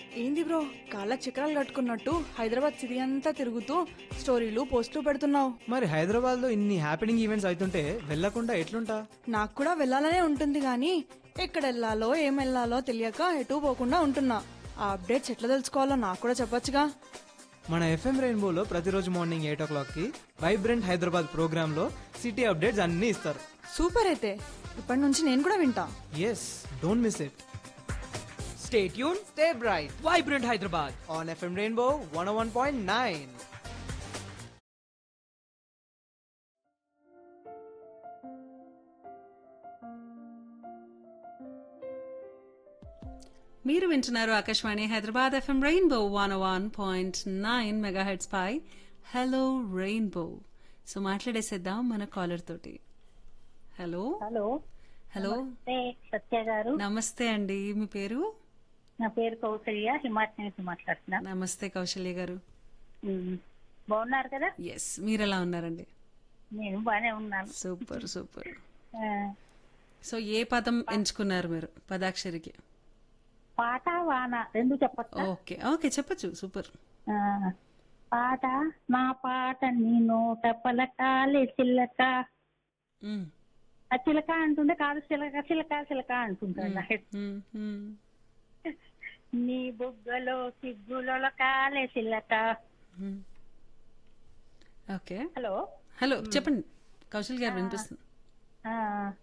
ఏంది బ్రో కాళ్ళకి చక్రాలు కట్టుకున్నట్టు హైదరాబాద్ సిటీ అంతా తిరుగుతూ స్టోరీలు పోస్టులు పెడుతున్నావు మరి హైదరాబాద్ లో ఇన్ని హ్యాపెనింగ్ ఈవెంట్స్ అవుతుంటే వెళ్ళకుండా ఎట్లుంటా నాకు కూడా వెళ్ళాలనే ఉంటుంది కానీ ఎక్కడ వెళ్ళాలో ఏం వెళ్ళాలో తెలియక ఎటు పోకుండా ఉంటున్నా ఆ అప్డేట్స్ ఎట్లా తెలుసుకోవాలో నాకు కూడా చెప్పొచ్చుగా మన ఎఫ్ఎం రెయిన్బోలో ప్రతిరోజు మార్నింగ్ ఎయిట్ ఓ క్లాక్ కి వైబ్రెంట్ హైదరాబాద్ ప్రోగ్రామ్ లో సిటీ అప్డేట్స్ అన్ని ఇస్తారు సూపర్ అయితే ఇప్పటి నుంచి నేను కూడా వింటా yes don't miss it stay tune stay bright vibrant Hyderabad on FM rainbow one one point nine మీరు వింటున్నారు Akashvani Hyderabad FM rainbow one one point nine megahertz పై హలో రెయిన్బో సో మాట్లాడేసేద్దాం మన కాలర్ తోటి హలో హలో హలో నమస్తే సత్య గారు నమస్తే అండి మీ పేరు నా పేరు కౌసల్య హిమాచల్ నుంచి మాట్లాడుతున్నా నమస్తే కౌశల్య గారు ఉమ్. బాగున్నారు కదా ఎస్ మీరు ఎలా ఉన్నారండి నేను బాగానే ఉన్నాను సూపర్ సూపర్ ఆ, సో ఏ పదం ఎంచుకున్నారు మీరు పదాక్షరికి పాట వాన రెండు చెప్పచ్చా ఓకే ఓకే చెప్పచ్చు సూపర్ ఆ, పాట నా పాట నీ నోట పలకాలే చిల్లక మ్మ్. ఆ చిలక అంటుండే కాదు చిలక చిలక చిలక అంటుంటా మ్మ్, మ్మ్. నీ బుగ్గలో సిగ్గులలో కాలే చిల్లక మ్మ్. ఓకే హలో హలో చెప్పండి కౌశల్ గారు వినిపిస్తుంది ఆ,